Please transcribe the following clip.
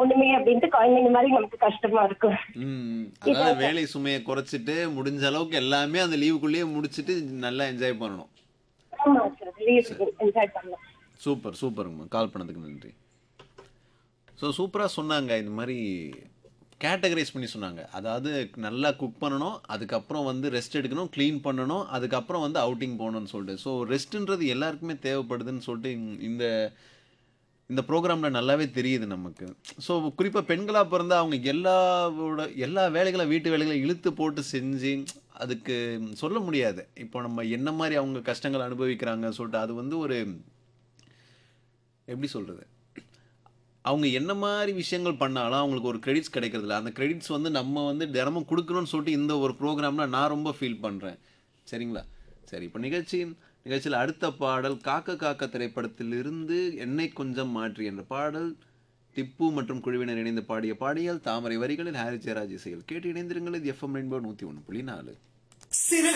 போகணுமே அப்படின்ட்டு குழந்தைங்க மாதிரி நமக்கு கஷ்டமா இருக்கும் ம் அதாவது வேலை சுமையை குறைச்சிட்டு முடிஞ்ச அளவுக்கு எல்லாமே அந்த லீவுக்குள்ளேயே முடிச்சிட்டு நல்லா என்ஜாய் பண்ணணும் ஆமா சார் லீவ் என்ஜாய் பண்ணலாம் சூப்பர் சூப்பருங்கம்மா கால் பண்ணதுக்கு நன்றி ஸோ சூப்பராக சொன்னாங்க இந்த மாதிரி கேட்டகரைஸ் பண்ணி சொன்னாங்க அதாவது நல்லா குக் பண்ணணும் அதுக்கப்புறம் வந்து ரெஸ்ட் எடுக்கணும் க்ளீன் பண்ணணும் அதுக்கப்புறம் வந்து அவுட்டிங் போகணும்னு சொல்லிட்டு ஸோ ரெஸ்ட்டுன்றது எல்லாருக்குமே தேவைப்படுதுன்னு சொல்லிட்டு இந்த- இந்த இந்த ப்ரோக்ராமில் நல்லாவே தெரியுது நமக்கு ஸோ குறிப்பாக பெண்களாக பிறந்தா அவங்க எல்லாவோட எல்லா வேலைகளை வீட்டு வேலைகளை இழுத்து போட்டு செஞ்சு அதுக்கு சொல்ல முடியாது இப்போ நம்ம என்ன மாதிரி அவங்க கஷ்டங்கள் அனுபவிக்கிறாங்க சொல்லிட்டு அது வந்து ஒரு எப்படி சொல்கிறது அவங்க என்ன மாதிரி விஷயங்கள் பண்ணாலும் அவங்களுக்கு ஒரு கிரெடிட்ஸ் கிடைக்கிறதில்ல அந்த கிரெடிட்ஸ் வந்து நம்ம வந்து தினமும் கொடுக்கணும்னு சொல்லிட்டு இந்த ஒரு ப்ரோக்ராமில் நான் ரொம்ப ஃபீல் பண்ணுறேன் சரிங்களா சரி இப்போ நிகழ்ச்சியின் நிகழ்ச்சியில் அடுத்த பாடல் காக்க காக்க திரைப்படத்திலிருந்து என்னை கொஞ்சம் மாற்றி என்ற பாடல் திப்பு மற்றும் குழுவினர் இணைந்து பாடிய பாடியால் தாமரை வரிகளில் ஹாரி ஜெயராஜ் இசையில் கேட்டு இணைந்திருங்கள் இது எஃப்எம் ரெயின்போ நூற்றி ஒன்று புள்ளி நாலு